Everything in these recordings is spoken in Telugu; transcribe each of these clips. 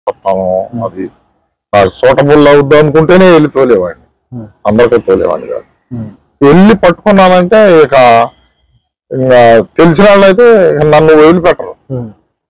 వస్తాము అది నాకు సూటబుల్ అవుద్దాం అనుకుంటేనే వెళ్ళి తోలేవాడిని ఉమ్. అందరికీ తోలేవాడిని కాదు ఉమ్. వెళ్ళి పట్టుకున్నానంటే ఇక ఇంకా తెలిసిన వాళ్ళు అయితే ఇక నన్ను వదిలిపెట్టరు ఉమ్.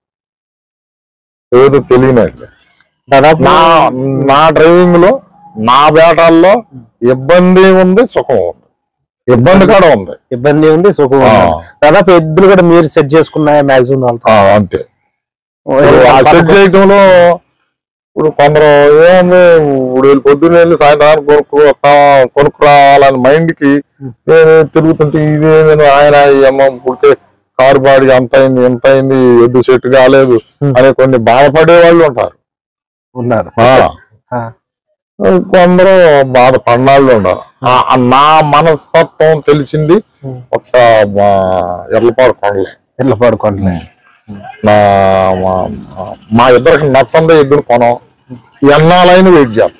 ఏదో తెలియనట్లే దాదాపు నా నా డ్రైవింగ్ లో నా బేటాల్లో ఇబ్బంది ఉంది సుఖం ఉంది ఇబ్బంది కూడా ఉంది ఇబ్బంది ఉంది సుఖం ఉంది. ఆ. దాదాపు ఎద్దులు కూడా మీరు సెట్ చేసుకున్న మాక్సిమం వాళ్ళతో ఆ, అంతే ఇప్పుడు ఆ సెట్ చేయటంలో ఇప్పుడు కొందరు ఏముంది ఇప్పుడు వెళ్ళి పొద్దున్న వెళ్ళి సాయంత్రానికి కొనుక్కు వస్తా- కొనుక్కు రావాలని మైండ్ కి నేను తిరుగుతుంటే ఇదే నేను ఆయన ఈ అమ్మ పుడితే కారు బాడీ అంత అయింది ఎంత అయింది ఎద్దు సెట్ కాలేదు అనే కొన్ని బాధపడే వాళ్ళు ఉంటారు ఉన్నారు ఆ. ఆ. కొందరు బాధపడినాళ్ళు ఉన్నారు ఆ- ఆ నా మనస్తత్వం తెలిసింది ఉమ్. ఒక మా ఎర్లపాడు కొండలే ఇట్లా పడుకోండి నా మా- మా- మా ఇద్దరికి నచ్చందే ఇద్దరు కొనం ఎన్నాళ్ళైన వెయిట్ చేస్తాం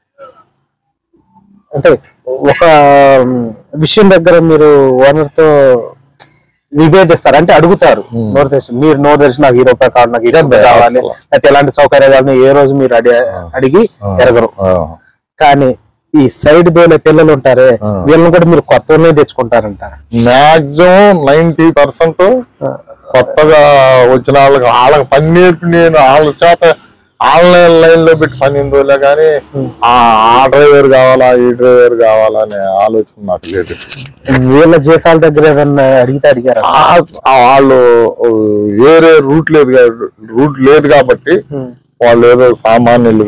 అంటే ఒక ఉమ్, విషయం దగ్గర మీరు ఓనర్ తో విభేదిస్తారు అంటే అడుగుతారు నోరు తెరిచి మీరు నోరు తెరిచి నాకు ఈ రూపాయి కావాలి నాకు ఈ రూపాయి కావాలి అసలు. లేకపోతే ఎలాంటి సౌకర్యాలు ఏ రోజు మీరు అడి అడిగి ఎరగరు కానీ ఈ సైడ్ దోలే పిల్లలు ఉంటారే ఆ. వీళ్ళని కూడా మీరు కొత్తనే తెచ్చుకుంటారంట మాక్సిమం నైన్టీ పర్సెంట్ కొత్తగా వచ్చిన వాళ్ళకి వాళ్ళకి పని నేర్పి నేను వాళ్ళ చేత ఆన్లైన్ లైన్ లో పెట్టి పని ఇందులో కానీ ఆ ఆ డ్రైవర్ కావాలా ఈ డ్రైవర్ కావాలా అనే ఆలోచన నాకు లేదు వీళ్ళ జీతాల దగ్గర ఏదన్నా అడిగితే అడిగారా ఆ- ఆ వాళ్ళు వేరే రూట్ లేదు కా- రూట్ లేదు కాబట్టి వాళ్ళు ఏదో సామాన్యులు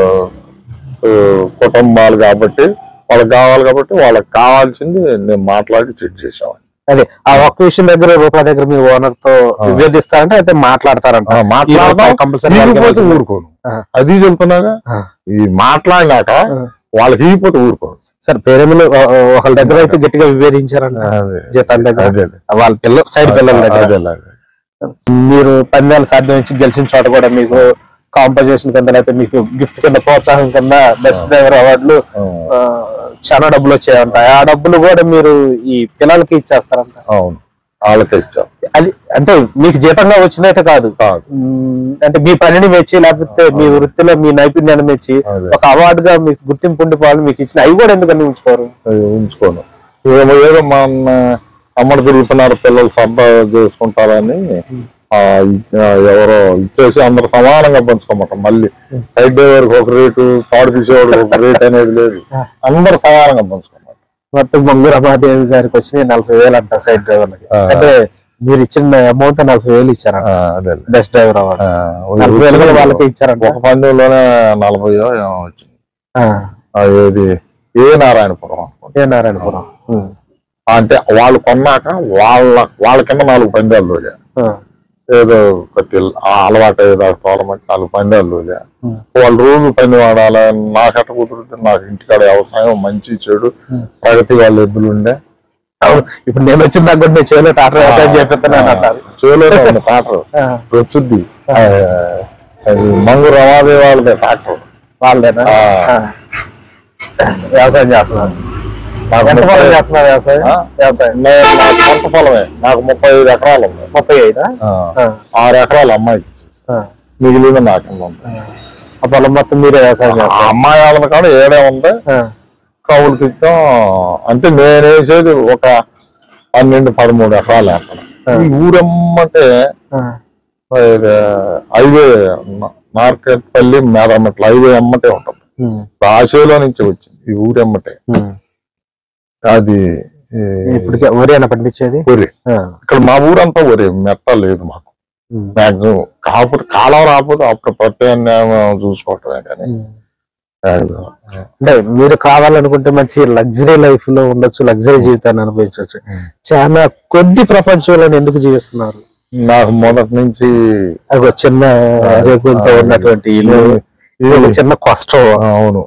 ఆ, కుటుంబాలు కాబట్టి వాళ్ళకి కావాలి కాబట్టి వాళ్ళకి కావాల్సింది నేను మాట్లాడి చెక్ చేసామని అదే ఆ ఒక్క విషయం దగ్గర రూపాయి దగ్గర మీ ఓనర్ తో విభేదిస్తారంటే అయితే మాట్లాడతారంట ఆ, మాట్లాడదాం కంపల్సరీ ఈగిపోతే ఊరుకోను ఆ. అది చెప్తున్నాగా ఈ మాట్లాడినాక వాళ్ళకి ఈగిపోతే ఊరుకోను సార్ పేరెందులు ఒకళ్ళ దగ్గర అయితే గట్టిగా విభేదించారంట జీతాల దగ్గర అదే వాళ్ళ పిల్లలు సైడ్ పిల్లల దగ్గర అదే అదే మీరు పందాలు సాధించి గెలిచిన చోట కూడా మీకు కాంపజేషన్ కింద లేకపోతే మీకు గిఫ్ట్ కింద ప్రోత్సాహం కింద బెస్ట్ డ్రైవర్ అవార్డులు ఆ, చాలా డబ్బులు వచ్చాయంట ఆ డబ్బులు కూడా మీరు ఈ పిల్లలకి ఇచ్చేస్తారంట అవును వాళ్ళకే ఇచ్చాం అది అంటే మీకు జీతంగా వచ్చిందైతే కాదు కాదు మ్మ్, అంటే మీ పనిని మెచ్చి లేకపోతే మీ వృత్తిలో మీ నైపుణ్యాన్ని మెచ్చి అదే. ఒక అవార్డు గా మీకు గుర్తింపు ఉండిపోవాలి మీకు ఇచ్చిన అవి కూడా ఎందుకని ఉంచుకోరు అది ఉంచుకోను ఏదో ఏదో మన అమ్మడు తిరుగుతున్నారు పిల్లలు సరదా చేసుకుంటారని ఆ, ఇ- ఆ, ఎవరో ఇచ్చేసి అందరు సమానంగా పంచుకోమంటాం మళ్ళీ సైడ్ డ్రైవర్ ఒక రేటు తాడు తీసేవాడు ఒక రేట్ అనేది లేదు అందరు సమానంగా పంచుకోమంటాం మొత్తం బొంగు రమాదేవి గారికి వచ్చినాయి నలభై వేలు అంట సైడ్ డ్రైవర్లకి ఆ. అంటే మీరు ఇచ్చిన అమౌంట్ నలభై వేలు ఇచ్చారంట ఆ, అదే బెస్ట్ డ్రైవర్ అవార్డు ఆ, నలభై వేలు కూడా వాళ్ళకి ఇచ్చారంట ఒక పందెంలోనే నలభై ఏమో వచ్చింది ఆ, ఆ, ఏది ఏ నారాయణపురం అనుకుంటా. ఏ నారాయణపురం ఉమ్. అంటే వాళ్ళు కొన్నాక వాళ్ళ వాళ్ళ కింద నాలుగు పందాలు రోజా ఆ, ఏదో కొద్ది ఆ అలవాటు ఏదో తోలమంటే నాలుగు పందాలు రోజా ఉమ్. వాళ్ళు రోజు పని వాడాలి నాకు ఎట్ట కుదురుతుంది నాకు ఇంటికాడ వ్యవసాయం మంచి చెడు ప్రగతి వాళ్ళ ఎద్దులు ఉండే అవును. ఇప్పుడు నేను వచ్చిన దాకా కూడా నేను చేయలేదు టాటర్ వ్యవసాయం చేపిస్తున్నాను అంటారు చేయలేదు ఉంది ట్రాక్టర్ ఆ, ప్రొచ్చుద్ది ఆ, అది మంగు రమాదేవి వాళ్ళదే ట్రాక్టర్ వాళ్ళేనా ఆ. ఆ. వ్యవసాయం చేస్తున్నారు నాకు ఎంత ముప్పై- పొలం చేస్తున్నారు వ్యవసాయం ఆ? వ్యవసాయం నేను నాకు సొంత పొలమే నాకు ముప్పై ఐదు ఎకరాలు ఉంది ముప్పై ఐదా ఆ, ఆ, ఆరు ఎకరాలు అమ్మాయికి ఇచ్చేసి ఆ. మిగిలిన నాకు ఉంది ఆ పొలం మొత్తం మీరే వ్యవసాయం ఆ చేస్తారు అమ్మాయి వాళ్ళ కాడ ఏడే ఉంది ఆ, కౌలుకి ఇచ్చాం అంటే నేను వేసేది ఒక పన్నెండు పదమూడు ఎకరాలు అక్కడ ఈ ఊరమ్మంటే ఆ, ఇది హైవే మార్కెట్పల్లి మేదమ్మట్ల హైవే అమ్మటే ఉంటుంది ఉమ్, ఆశలో నుంచి వచ్చింది ఈ ఊరమ్మటే ఉమ్. అది ఈ ఇప్పటికే వరేనా పండించేది ఒరి ఆ, ఇక్కడ మా ఊరంతా ఒరి మెట్ట లేదు మాకు ఉమ్, మాక్సిమం కాకపోతే కాలం రాకపోతే అప్పుడు ప్రత్యామ్నాయం చూసుకోవటమే కానీ ఉమ్. అంటే మీరు కావాలనుకుంటే మంచి లగ్జరీ లైఫ్ లో ఉండొచ్చు లగ్జరీ జీవితాన్ని అనుభవించవచ్చు చాలా కొద్ది ప్రపంచంలో ఎందుకు జీవిస్తున్నారు నాకు మొదటి నుంచి అది ఒక చిన్న రేకులతో ఉన్నటువంటి ఇల్లు ఇది ఒక చిన్న కష్టం ఆ, అవును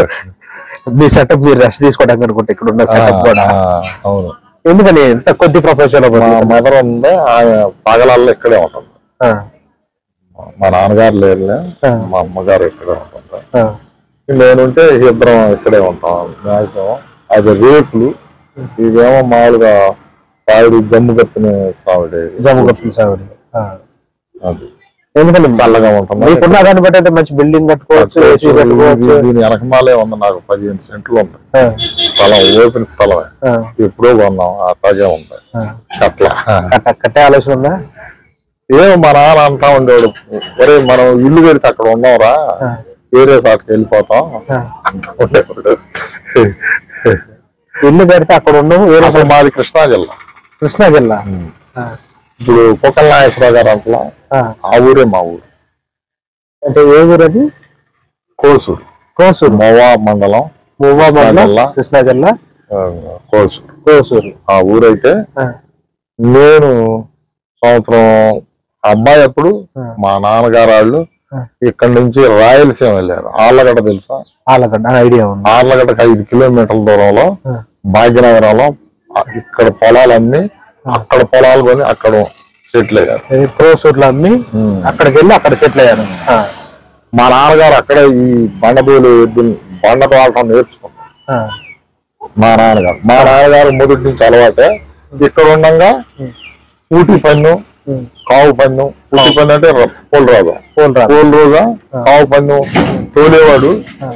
మీ సెటప్ మీరు రెస్ట్ తీసుకోవడానికి అనుకుంటే ఇక్కడ ఉన్న సెటప్ కూడా ఆ, అవును ఎందుకని ఎంత కొద్ది ప్రపంచంలో మా బతుకుతున్నారు? మదర్ ఉంది ఆమె పగలల్లో ఇక్కడే ఉంటుంది ఆ, మా నాన్నగారు లేరులే ఆ. మా అమ్మగారు ఇక్కడే ఉంటుంది ఆ, నేనుంటే ఇద్దరం ఇక్కడే ఉంటాం మ్యాక్సిమం అది రేకులు ఇవేమో మామూలుగా సావిడి జమ్ము కప్పిన సావిడి జమ్ము కప్పిన సాగుడి ఆ, అది ఎందుకంటే చల్లగా ఉంటుంది మీకున్న దాన్ని బట్టి అయితే మంచి బిల్డింగ్ కట్టుకోవచ్చు ఏసీ పెట్టుకోవచ్చు దీని వెనకమాలే ఉంది నాకు పదిహేను సెంట్లు ఉంది ఆ, స్థలం ఓపెన్ స్థలమే ఆ, ఎప్పుడో కొన్నాం అట్లాగే ఉంది ఆ. అట్లా కట్ట- కట్టే ఆలోచన ఉందా ఏమో మా నాన్న అంటా ఉండేవాడు ఒరే మనం ఇల్లు పెడితే అక్కడ ఉన్నావురా ఆ, వేరే సాటికి వెళ్ళిపోతాం ఆ. అంటా ఉండేవాడు ఇల్లు కడితే అక్కడ ఉండవు వేరే అసలు మాది కృష్ణా జిల్లా కృష్ణా జిల్లా ఆ, ఇప్పుడు కుక్కల నాగేశ్వరరావు గారు అంటలా ఆ. ఆ ఊరే మా ఊరు అంటే ఏ ఊరు అది కోసూరు కోసూరు మోవా మండలం మువ్వా మండలం జిల్లా. కృష్ణా జిల్లా ఆ, కోసూరు కోసూరు ఆ ఊరైతే ఆ, నేను సంవత్సరం అబ్బాయి అప్పుడు ఆ. మా నాన్నగారు వాళ్ళు ఆ. ఇక్కడ నుంచి రాయలసీమ వెళ్ళారు ఆళ్ళగడ్డ తెలుసా ఆలగడ్డ ఐడియా ఉంది ఆర్లగడ్డకి ఐదు కిలోమీటర్ల దూరంలో ఆ, భాగ్యనగరంలో ఆ ఇక్కడ పొలాలన్నీ అక్కడ పొలాలు కొని అక్కడ సెటిల్ అయ్యారు ఇది కోసూరులో అమ్మి ఉమ్. అక్కడికి వెళ్ళి అక్కడ సెటిల్ అయ్యారు ఆ, మా నాన్నగారు అక్కడ ఈ బండబోలు ఎద్దులు బండ తోలటం నేర్చుకున్నారు ఆ, మా నాన్నగారు మా నాన్నగారు మొదటి నుంచి అలవాటే ఇక్కడ ఉండగా ఊటి పన్ను ఉమ్, కావు పన్ను ఊటి పన్ను అంటే పోలు రాదు పోలు రాదు పోలు రోజా కావు పన్ను తోలేవాడు ఆ,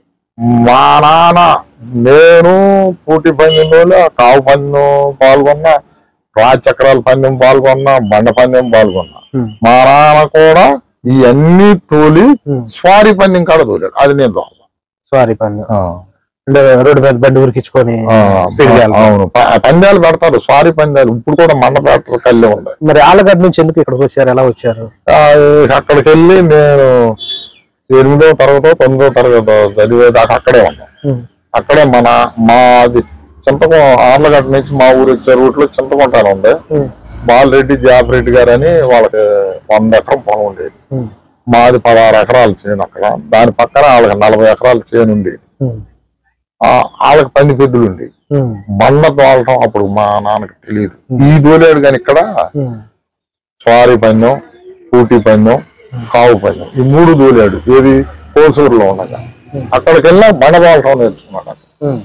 మా నాన్న నేను పూటి పందెంలో కావు పందెం పాల్గొన్నా రాజచక్రాల పందెం పాల్గొన్నా బండ పందెం పాల్గొన్నా ఉమ్, మా నాన్న కూడా ఇవన్నీ తోలి ఉమ్. స్వారీ పందెం కాడ తోలాడు అది నేను తోల సారీ పన్ను అంటే రోడ్డు మీద బండి ఉరికించుకొని స్పీడ్ గా వెళ్ళాలి. అవును ప- పందాలు పెడతారు స్వారీ పందాలు ఇప్పుడు కూడా మండపేట కళ్ళే ఉన్నాయి మరి ఆలగడ్డ నుంచి ఎందుకు ఇక్కడికి వచ్చారు ఎలా వచ్చారు ఆ, అక్కడికి వెళ్ళి నేను ఎనిమిదో తరగతో తొమ్మిదో తరగతో చదివేదాకా అక్కడే ఉన్నాం ఉమ్, అక్కడే మన మాది చింతకం ఆర్లగడ్డ నుంచి మా ఊరు వచ్చే రూట్ లో చింతకుంటాను ఉంది ఉమ్, బాలరెడ్డి జాబరెడ్డి గారు అని వాళ్ళకి వంద ఎకరం పొలం ఉండేది ఉమ్, మాది పదహారు ఎకరాలు చేను అక్కడ దాని పక్కన వాళ్ళకి నలభై ఎకరాలు చేను ఉండేది ఉమ్, ఆ, వాళ్ళకి పంది పెద్దలు ఉండేది ఉమ్, బండ తోలటం అప్పుడు మా నాన్నకి తెలియదు ఈ దోలేడు కానీ ఇక్కడ ఉమ్, స్వారీ పందెం పూటీ పందెం కావు పందెం ఈ మూడు దోలాడు ఏది కోసూరులో ఉండగా అక్కడికి వెళ్ళా బండ తోలటం నేర్చుకున్నాడు ఉమ్,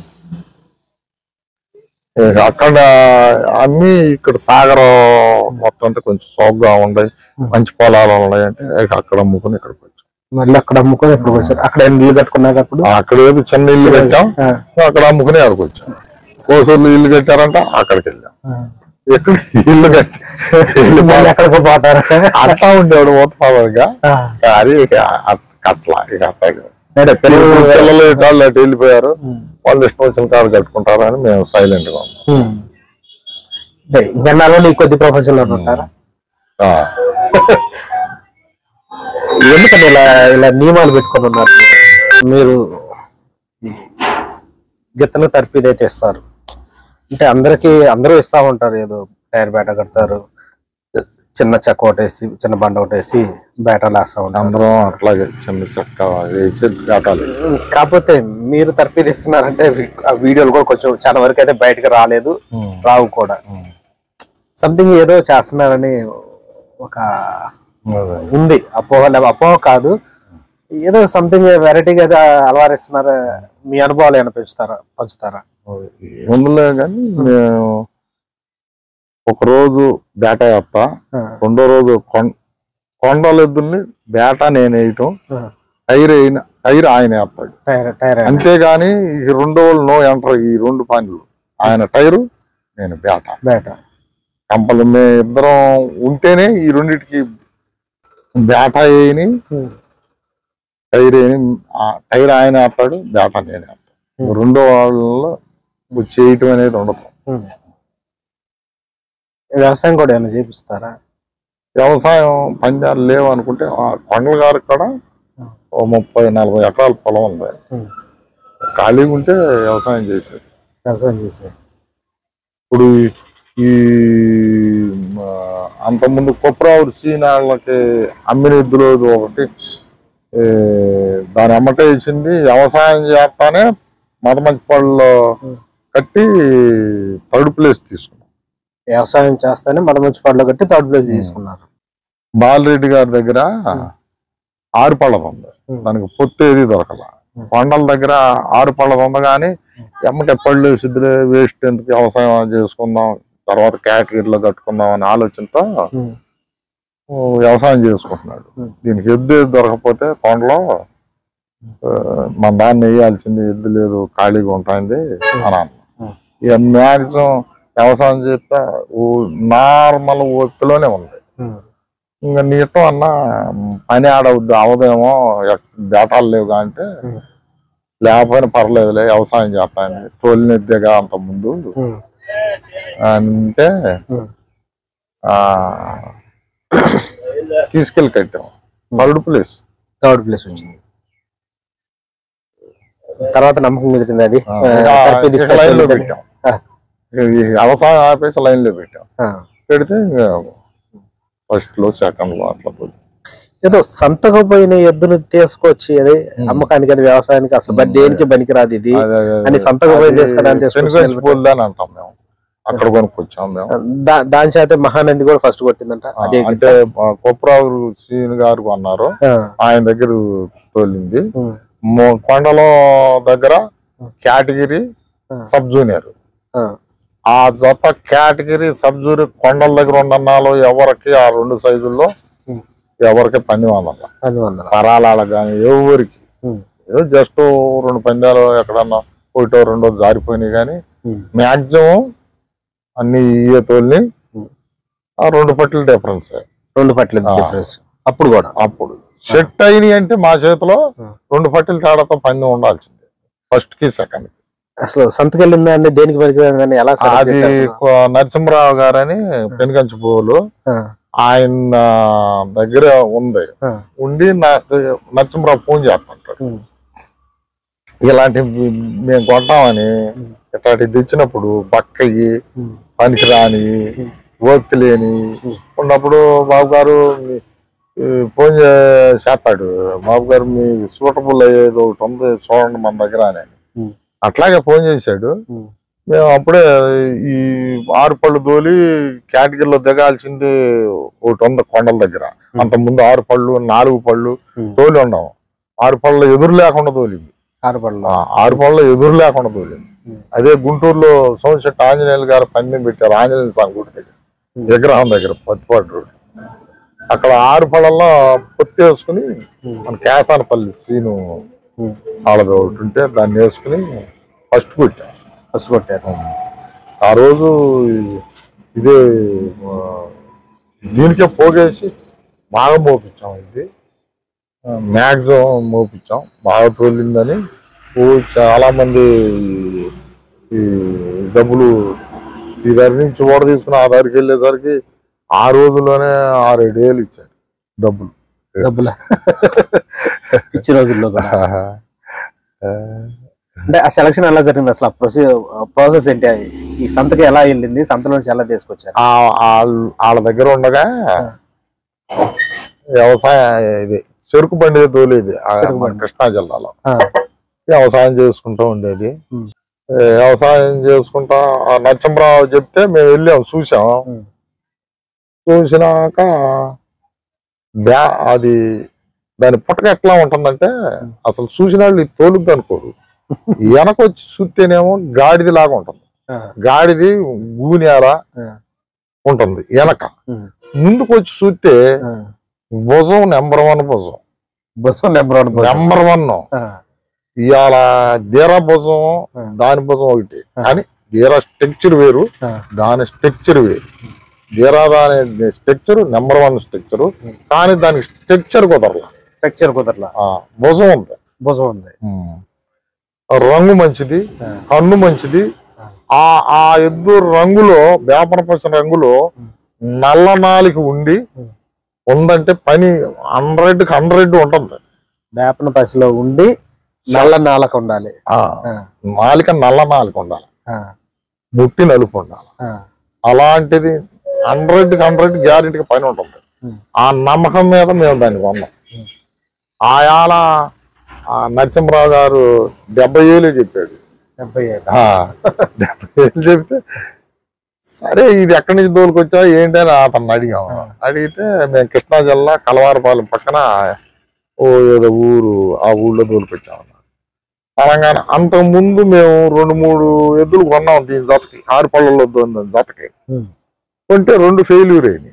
ఇక అక్కడ అన్ని ఇక్కడ సాగరం మొత్తం అంటే కొంచెం సోగ్గా ఉన్నాయి మంచి పొలాలు ఉన్నాయి అంటే ఇక అక్కడ అమ్ముకుని ఇక్కడికి వచ్చాం మళ్ళీ అక్కడ అమ్ముకొని ఇక్కడికి వచ్చారు అక్కడ ఇల్లు కట్టుకున్నారు అప్పుడు ఆ, అక్కడ ఏదో చిన్న ఇల్లు కట్టాం ఆ, అక్కడ అమ్ముకుని అక్కడికి వచ్చాం కోసూరులో ఇల్లు కట్టారంట అక్కడికి వెళ్ళాం ఆ. ఎక్కడ ఇల్లు కట్టి ఇల్లు మళ్ళీ ఎక్కడికి పోతారు అట్టా ఉండేవాడు మొత్తం ఆ, అది ఇక అట్- అట్లా ఇక అట్లా అంటే పిల్లలు పిల్లలు వాళ్ళు అటు వెళ్ళిపోయారు ఉమ్, వాళ్ళు ఇష్టం వచ్చిన కారు కట్టుకుంటారు అని మేము సైలెంట్ గా ఉన్నాం ఉమ్. అంటే జనాలు నీ కొద్ది ప్రపంచంలో ఉంటారా ఆ. ఎందుకని ఇలా ఇలా నియమాలు పెట్టుకొని ఉన్నారు మీరు గిత్తలు తర్పీది అయితే ఇస్తారు అంటే అందరికి అందరూ ఇస్తా ఉంటారు ఏదో టైర్ బేట కడతారు చిన్న చెక్క ఒకటేసి చిన్న బండ ఒకటేసి బేటలు వేస్తా ఉంటారు అందరం అట్లాగే చిన్న చెక్క వేసి ఘాటాలు వేసి కాకపోతే మీరు తర్పీది ఇస్తున్నారంటే వి- ఆ వీడియోలు కూడా కొంచెం చాలా వరకు అయితే బయటకు రాలేదు రావు కూడా సంథింగ్ ఏదో చేస్తున్నారని ఒక అదే. ఉంది అపోహ లే- అపోహ కాదు ఏదో సంథింగ్ వెరైటీగా ఏదో అలవారిస్తున్నారు మీ అనుభవాలు ఏమైనా పెంచుతారా పంచుతారా ఏముందిలే కానీ మేము ఒక రోజు బేట వేస్తా ఆ, రెండో రోజు కొం- కొండల ఎద్దుల్ని బేట నేను వేయటం ఆ, టైర్ అయిన టైర్ ఆయన వేస్తాడు టైర్ టైర్ అంతేగాని ఈ రెండో వాళ్ళు నో ఎంటర్ ఈ రెండు పనులు ఆయన టైరు నేను బేట బేట కంపలు మేము ఇద్దరం ఉంటేనే ఈ రెండిటికి బేట వేయని ఉమ్, టైర్ వేయని ఆ టైర్ ఆయన వేస్తాడు బేట నేను వేస్తాను రెండో వాళ్ళలో చేయటం అనేది ఉండదు ఉమ్. వ్యవసాయం కూడా ఏమైనా చేపిస్తారా వ్యవసాయం పంజాలు లేవు అనుకుంటే ఆ కొండల గారికి కూడా ఓ ముప్పై నలభై ఎకరాల పొలం ఉంది ఉమ్, ఖాళీగా ఉంటే వ్యవసాయం చేసేది వ్యవసాయం చేసే ఇప్పుడు ఈ- ఈ ఆ, అంతకుముందు కుప్రావుడు సీనాళ్ళకి అమ్మిన ఎద్దులో ఒకటి ఏ, దాని అమ్మటే ఇచ్చింది వ్యవసాయం చేస్తానే మదమంచి పళ్ళలో కట్టి థర్డ్ ప్లేస్ తీసుకున్నాం వ్యవసాయం చేస్తేనే మద మంచి పళ్ళు కట్టి థర్డ్ ప్లేస్ తీసుకున్నారు బాలరెడ్డి గారి దగ్గర ఆరు పళ్ళది ఉంది ఉమ్. దానికి పొత్తు ఏది దొరకల ఉమ్. కొండల దగ్గర ఆరు పళ్ళది ఉంది కానీ ఎమ్మటి పళ్ళు సిద్ధులే వేస్ట్ ఎందుకు వ్యవసాయం చేసుకుందాం తర్వాత కేటగిరీలో కట్టుకుందాం అనే ఆలోచనతో ఉమ్, ఓ, వ్యవసాయం చేసుకుంటున్నాడు ఉం. దీనికి ఎద్దు దొరకకపోతే కొండలో ఆ, మన దాన్ని వేయాల్సింది ఎద్దు లేదు ఖాళీగా ఉంటుంది అని అన్న ఉం. ఇక మ్యాక్సిమం వ్యవసాయం చేస్తే నార్మల్ ఓపికలోనే ఉంది ఇంకా నీటం అన్న పని ఆడవద్దు అవదేమో డేటాలు లేవు అంటే ఉం. లేకపోయినా పర్లేదులే వ్యవసాయం చేస్తాను తోలినెద్దేగా అంత ముందు అంటే ఉం. ఆ తీసుకెళ్ళి కట్టాం థర్డ్ ప్లేస్ థర్డ్ ప్లేస్ వచ్చింది తర్వాత నమ్మకం కుదిరింది అది ఆ, ఆ, ఇక తరపతి ఇక లైన్ లో తీసుకెళ్ళి- పెట్టాం ఆ, ఈ వ్యవసాయం ఆపేసి లైన్ లో పెట్టాం ఆ. పెడితే ఫస్ట్ లో సెకండ్ లో అట్లా పోయింది. ఏదో సంతకు పోయిన ఎద్దును తీసుకొచ్చి అదే అమ్మకానికి అది వ్యవసాయానికి అసలు బట్ దేనికి పనికిరాదు ఇది అదే, అదే, అదే. అని సంతకు పోయి అది తీసుకురాని తీసుకొచ్చి శనగ నిలబెట్టాం. పోల్దా అని అంటాం మేము అక్కడ కొనుక్కొచ్చాం మేము దా- దాని చేత మహానంది కూడా ఫస్ట్ కొట్టిందంట ఆ, అదే అంటే ఆ, కొప్పరావు శ్రీని గారు కొన్నారు ఆ, ఆయన దగ్గర తోలింది ఉమ్, మొ- కొండలో దగ్గర కేటగిరీ ఆ. సబ్ జూనియర్ ఆ, ఆ జత కేటగిరీ సబ్ జూనియర్ కొండల దగ్గర ఉన్న ఎవరికి ఆ రెండు సైజుల్లో ఉమ్, ఎవరికి పని వందల అది వందల పరాలాలకు కానీ ఎవరికి ఉమ్, ఏదో జస్ట్ రెండు పందాలు ఎక్కడన్నా ఒకటో రెండో జారిపోయినాయి కానీ ఉమ్, మాక్సిమం అన్ని ఇయ్యే తోలిని ఉమ్. ఆ రెండు పట్ల డిఫరెన్స్ రెండు పట్ల ఆ. డిఫరెన్స్ అప్పుడు కూడా అప్పుడు సెట్ అయినాయి అంటే మా చేతిలో ఆ. రెండు పట్టిల తేడాతో పందెం ఉండాల్సిందే ఫస్ట్ కి సెకండ్ కి అసలు సంతకు వెళ్ళిందా అండి దేనికి పనికిరాదని ఎలా select అది చేశారు అసలు? కొ- నరసింహరావు గారని పెనుగంచిపోలు ఆ, ఆయన దగ్గర ఉంది ఆ, ఉండి నాకు నరసింహరావు ఫోన్ చేస్తుంటాడు ఉమ్, ఇలాంటి మేము కొంటామని ఇట్లాంటి తెచ్చినప్పుడు బక్కయి ఉమ్, పనికిరాని ఓపిక లేని ఉన్నప్పుడు బాబు గారు మీ- ఈ ఫోన్ చే- చేస్తాడు బాబు గారు మీ సూటబుల్ అయ్యేది ఒకటి ఉంది చూడండి మన దగ్గర అని ఉమ్, అట్లాగే ఫోన్ చేశాడు ఉమ్, మేము అప్పుడే ఈ ఆరు పళ్ళు తోలి కేటగిరీలో దిగాల్సింది ఒకటి ఉంది కొండల దగ్గర అంత ముందు ఆరు పళ్ళు నాలుగు పళ్ళు ఉమ్. తోలి ఉన్నాం ఆరు పళ్ళ ఎదురు లేకుండా తోలింది ఆరుపడలో ఆ, ఆరు పళ్ళ ఎదురు లేకుండా తోలింది ఉమ్. అదే గుంటూరులో సోమశెట్టి ఆంజనేయులు గారు పందెం పెట్టారు ఆంజనేయుల స్వామి గుడి దగ్గర ఉమ్. విగ్రహం దగ్గర పత్తిపాటు రోడ్ అక్కడ ఆరు పళ్ళల్లో పొత్తి వేసుకుని ఉమ్, మన కేసానపల్లి సీను ఉమ్, వాళ్ళది ఒకటి ఉంటే దాన్ని వేసుకుని ఫస్ట్ కొట్టాం ఫస్ట్ కొట్టారు ఆ రోజు ఇదే ఆ, దీనికే పోగేసి బాగా మోపించాం ఇది మ్యాక్సిమం మోపించాం బాగా తోలిందని ఓ చాలా మంది ఈ- ఈ డబ్బులు ఈ దారి నుంచి ఓడ తీసుకుని ఆ దారికి వెళ్ళేసరికి ఆ రోజుల్లోనే ఆరేడు వేలు ఇచ్చారు డబ్బులు డబ్బుల పిచ్చి రోజుల్లో కూడా అంటే ఆ సెలక్షన్ ఎలా జరిగింది అసలు ఆ ప్రాసెస్ ఏంటి అది? ఈ సంతకి ఎలా వెళ్ళింది సంత నుంచి ఎలా తీసుకొచ్చారు ఆ- ఆ- వాళ్ళ దగ్గర ఉండగా వ్యవసాయ ఇది చెరుకు బండి తోలేది ఆ చెరుకు మన బండి. కృష్ణా జిల్లాలో ఆ, వ్యవసాయం చేసుకుంటూ ఉండేది ఉమ్. ఏ, వ్యవసాయం చేసుకుంటా ఆ నరసింహరావు చెప్తే మేము వెళ్ళాం చూసాం ఉమ్, చూసినాక బ్యా అది దాని పుట్టక ఎట్లా ఉంటుందంటే అసలు చూసిన వాళ్ళు ఇది తోలుద్ది అనుకోరు వెనకొచ్చి చూస్తేనేమో గాడిది లాగా ఉంటుంది ఆ, గాడిది గూనెల ఆ, ఉంటుంది వెనక ఉమ్, ముందుకు వచ్చి చూస్తే ఆ. భుజం నెంబర్ వన్ భుజం bus number one bus. Number one ఆ, ఇవాళ దీర భుజం ఆ. దాని భుజం ఒకటి ఆ. కానీ దీర స్ట్రక్చర్ వేరు ఆ, దాని స్ట్రక్చర్ వేరు దీరా దాని స్ట్రక్చర్ నెంబర్ వన్ స్ట్రక్చర్ కానీ దానికి స్ట్రక్చర్ కుదరల స్ట్రక్చర్ కుదరలా ఆ, భుజం ఉంది భుజం ఉంది రంగు మంచిది ఆ. కన్ను మంచిది ఆ ఆ ఎద్దు రంగులో వేపన పచ్చని రంగులో నల్ల నాలిక ఉండి ఉమ్. ఉందంటే పని హండ్రెడ్ కి హండ్రెడ్ ఉంటుంది వేపన పసిలో ఉండి నల్ల నాలక ఉండాలి ఆ ఆ, నాలిక నల్ల నాలిక ఉండాలి ఆ, ముట్టి నలుపు ఉండాలి ఆ, అలాంటిది హండ్రెడ్ కి హండ్రెడ్ గ్యారెంటీగా పని ఉంటుంది ఉమ్, ఆ నమ్మకం మీద మేము దాన్ని కొన్నాం ఉమ్. ఆయాల ఆ నరసింహరావు గారు డెబ్బై ఏళ్ళు చెప్పాడు డెబ్బై ఐదు. ఆ, డెబ్బై ఏళ్ళు చెప్తే సరే ఇది ఎక్కడి నుంచి దోలుకొచ్చా ఏంటి అని అతను అడిగాం అడిగితే మేము కృష్ణా జిల్లా కలవారపాలెం పక్కన ఓ ఏదో ఊరు ఆ ఊళ్ళో దోలుకొచ్చాం తెలంగాణ అంతకు ముందు మేము రెండు మూడు ఎద్దులు కొన్నాం దీని జతకి ఆరు పళ్ళలో దొందని జతకి ఉమ్, కొంటే రెండు ఫెయిల్యూర్ అయినాయి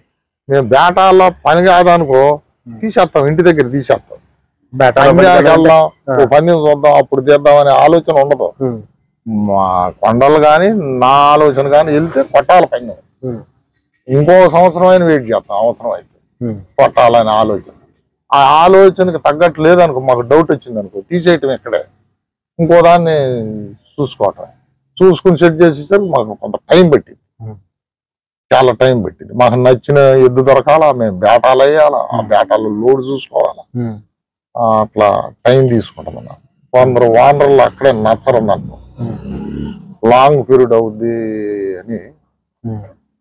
మేము బేటాల్లో పని కాదనుకో తీసేస్తాం ఇంటి దగ్గర తీసేస్తాం బేటాలో పందానికి పని వెళ్దాం ఓ పని చూద్దాం అప్పుడు తీద్దాం అనే ఆలోచన ఉండదు ఉమ్, మా కొండలు కానీ నా ఆలోచన కానీ వెళ్తే కొట్టాలి పైన ఉమ్, ఇంకో సంవత్సరం అయినా వెయిట్ చేస్తాం అవసరం అయితే ఉమ్, కొట్టాలనే ఆలోచన ఆ ఆలోచనకి తగ్గట్టు లేదనుకో మాకు డౌట్ వచ్చింది అనుకో తీసేయటం ఇక్కడే ఇంకో దాన్ని చూసుకోవటం చూసుకుని సెట్ చేసేసరికి మాకు కొంత టైం పట్టింది ఉమ్. చాలా టైం పట్టింది మాకు నచ్చిన ఎద్దు దొరకాలా మేము బేటాలు వేయాలా ఆ బేటాలు లోడ్ చూసుకోవాలా ఉమ్, ఆ, అట్లా టైం తీసుకుంటాం అన్నమాట. కొందరు వానర్లు అక్కడే నచ్చరు నన్ను ఉమ్, లాంగ్ పీరియడ్ అవుద్ది అని ఉమ్,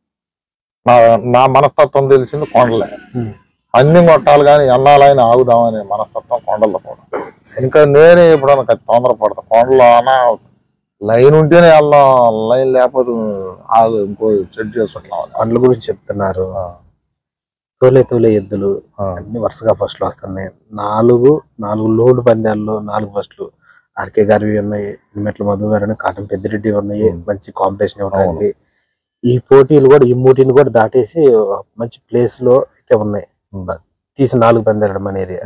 నా నా మనస్తత్వం తెలిసింది కొండలే ఉమ్. అన్ని కొట్టాలి కానీ ఎన్నాలైనా ఆగుదామనే మనస్తత్వం కొండలతో కూడా ఇంకా నేనే ఎప్పుడన్నా ఖచ్చి తొందరపడతా కొండలో అనా లైన్ ఉంటేనే వెళ్దాం లైన్ లేకపోతే ఆగు ఇంకో చెక్ చేసుకుంటాం పండ్ల గురించి చెప్తున్నారు తోలే తోలే ఎద్దులు అన్ని వరుసగా ఫస్ట్లు వస్తున్నాయి నాలుగు నాలుగు లోడ్ పందాల్లో నాలుగు ఫస్ట్లు ఆర్కే గారివి ఉన్నాయి మెట్ల మధు గారు అని కాటం పెద్దిరెడ్డి ఉన్నాయి ఉమ్. మంచి కాంపిటీషన్ ఇవ్వడానికి ఈ పోటీలు కూడా ఈ మూటిని కూడా దాటేసి ఒక మంచి ప్లేస్ లో అయితే ఉన్నాయి తీసి నాలుగు పందాలు మన ఏరియా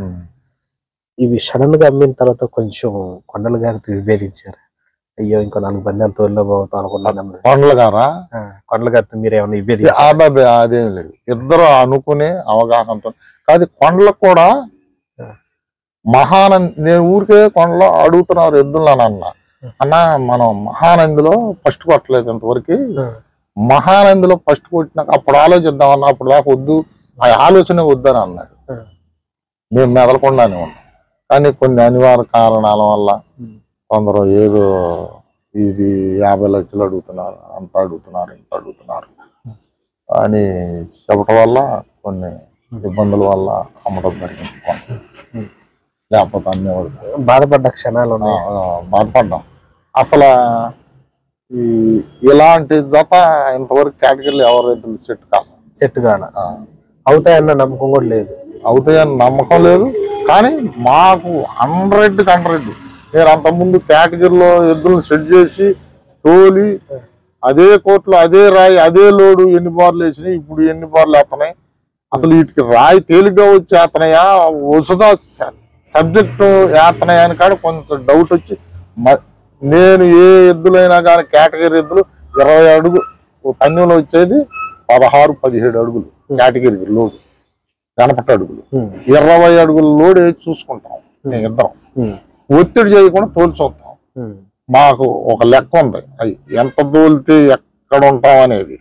ఇవి సడన్ గా అమ్మిన తర్వాత కొంచెం కొండల గారితో విభేదించారు అయ్యో ఇంకో నాలుగు పందాలు తోలిలో పోతాం అనుకున్నాను కొండలు గారా కొండల గారితో మీరు ఏమైనా విభేదించారు అబ్బాయి అదేం లేదు ఇద్దరు అనుకునే అవగాహనతో కాదు కొండలకు కూడా ఆ. మహానంద్ నేను ఊరికే కొండలో అడుగుతున్నారు ఎద్దులను అన్న అన్న మనం మహానందిలో ఫస్ట్ కొట్టలేదు ఇంతవరకు మహానందిలో ఫస్ట్ కొట్టినాక అప్పుడు ఆలోచిద్దాం అన్న అప్పుడు దాకా వద్దు ఆ ఆలోచన వద్దని అన్నాడు ఆ. మేము మెదలకుండానే ఉన్నాం కానీ కొన్ని అనివార్య కారణాల వల్ల ఉమ్. కొందరు ఏదో ఇది యాభై లక్షలు అడుగుతున్నారు అంత అడుగుతున్నారు ఇంత అడుగుతున్నారు అని చెప్పటం వల్ల కొన్ని ఇబ్బందుల వల్ల అమ్మడం జరిగింది కొంత. ఉమ్. లేకపోతే అమ్మేవాడు బాధపడ్డ క్షణాలు ఆ, ఉన్నాయి ఆ, బాధపడ్డాం అసలు ఈ ఇలాంటి జత ఇంతవరకు కేటగిరీలు ఎవరైతే సెట్ కాదు సెట్ కాల ఆ, అవుతాయన్న నమ్మకం కూడా లేదు అవుతాయని నమ్మకం లేదు కానీ మాకు హండ్రెడ్ హండ్రెడ్ నేను అంతకుముందు కేటగిరీలో ఎద్దులు సెట్ చేసి తోలి అదే కోట్లో అదే రాయి అదే లోడు ఎన్ని బార్లు వేసినాయి ఇప్పుడు ఎన్ని బార్లు వేస్తున్నాయి అసలు వీటికి రాయి తేలిగ్గా వచ్చి వేస్తున్నాయా వసుదా సబ్జెక్టు వేస్తున్నాయా అని కాడ కొంచెం డౌట్ వచ్చి మ- నేను ఏ ఎద్దులైనా కానీ కేటగిరీ ఎద్దులు ఇరవై అడుగు ఓ పందెంలో వచ్చేది పదహారు పదిహేడు అడుగులు కేటగిరీ లోడు గణపటి అడుగులు ఉమ్, ఇరవై అడుగుల లోడ్ వేసి చూసుకుంటాం మేము ఇద్దరం ఉమ్, ఒత్తిడి చేయకుండా తోలి చూద్దాం ఉమ్, మాకు ఒక లెక్క ఉంది అయి ఎంత తోలితే ఎక్కడ ఉంటాం అనేది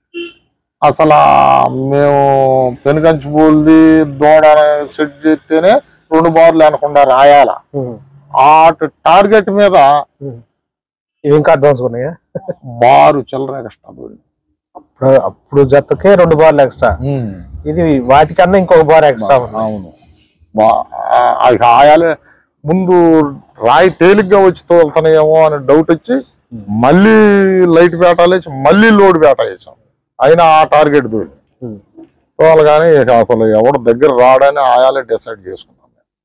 అసలు ఆ మేము పెనుకంచి పోల్ది దూడ సెట్ చేస్తేనే రెండు బార్లు అనకుండా రాయాల ఉమ్, ఆ టార్గెట్ మీద ఉమ్. ఇవి ఇంకా అడ్వాన్స్ ఉన్నాయా బారు చిల్లర కష్టం అప్పుడు అప్పుడు జతకే రెండు బార్లు ఎక్స్ట్రా ఇది వాటికన్నా ఇంకొక బార్ ఎక్స్ట్రా ఉంది అవును బా- ఆ- అవి ఆయాలే ముందు రాయి తేలిగ్గా వచ్చి తోలుతున్నాయేమో అని డౌట్ వచ్చి మళ్ళీ లైట్ వేటాలు వేసి మళ్ళీ లోడ్ వేట వేసాం అయినా ఆ టార్గెట్ దూరి ఉమ్. తోలగానే ఇక అసలు ఎవడు దగ్గర రాడని ఆయాలే డిసైడ్ చేసుకున్నాం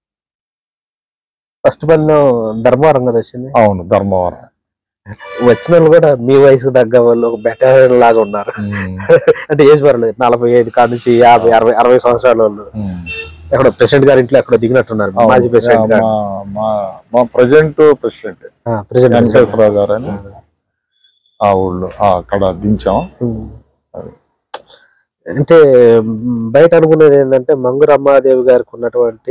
ఫస్ట్ పన్ను ధర్మవరం కదా వచ్చింది అవును ధర్మవరం వచ్చిన వాళ్ళు కూడా మీ వయసుకు తగ్గ వాళ్ళు ఒక బెటర్ లాగా ఉన్నారు అంటే ఏజ్ పర్లేదు నలభై ఐదు కాడ నుంచి యాభై అరవై అరవై సంవత్సరాల వాళ్ళు ఎక్కడో ప్రెసిడెంట్ గారి ఇంట్లో ఎక్కడో దిగినట్టున్నారు మాజీ ప్రెసిడెంట్ గారు మా- మా- మా ప్రజెంట్ ప్రెసిడెంట్ ప్రెసిడెంట్ వెంకటేశ్వరరావు గారు అని ఆ ఊళ్ళో ఆ అక్కడ దించాం అంటే మ్, బయట అనుకునేది ఏంటంటే మంగు రమాదేవి గారికి ఉన్నటువంటి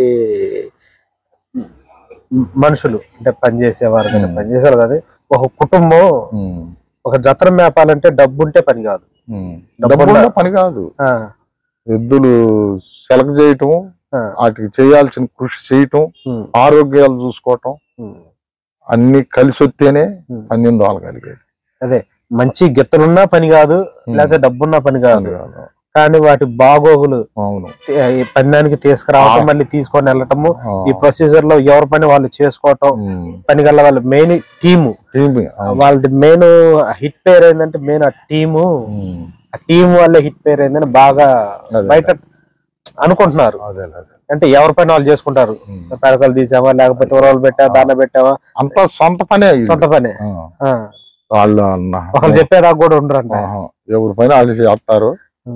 మ్, మనుషులు అంటే పనిచేసేవారు కానీ పనిచేసేవారు కాదు ఒక కుటుంబం ఒక జత్ర మేపాలంటే డబ్బు ఉంటే పని కాదు డబ్బున్న పని కాదు ఆ, ఎద్దులు సెలెక్ట్ చేయటం ఆ, వాటికి చేయాల్సిన కృషి చేయటం ఉమ్, ఆరోగ్యాలు చూసుకోవటం ఉమ్. అన్ని కలిసి వస్తేనే ఉమ్. పందెం దోలగలిగేది అదే మంచి గిత్తలున్నా పని కాదు లేకపోతే డబ్బున్నా పని కాదు కానీ వాటి బాగోగులు అవును తే- ఈ పందానికి తీసుకురావటం మళ్ళీ తీసుకొని వెళ్ళటము ఆ. ఈ ప్రొసీజర్ లో ఎవరి పని వాళ్ళు చేసుకోవటం ఉమ్. పని గల వాళ్ళ మెయిన్ టీము టీమ్ అవును. వాళ్ళది మెయిన్ హిట్ పేర్ ఏంటంటే మెయిన్ ఆ టీము ఉమ్. ఆ టీం వల్లే హిట్ పేర్ ఏందని బాగా అదే. బయట అనుకుంటున్నారు అదే అదే అంటే ఎవరి పని వాళ్ళు చేసుకుంటారు ఉమ్. పెడకలు తీసావా లేకపోతే ఉరవలు పెట్టావా దాన్న పెట్టావా అంతా సొంత పనే ఇది. సొంత పనే ఆ. ఆ. వాళ్ళు అన్న ఒకళ్ళు చెప్పేదాకా కూడా ఉండరంట ఆహా. ఎవరి పైన వాళ్ళు చేస్తారు ఉమ్.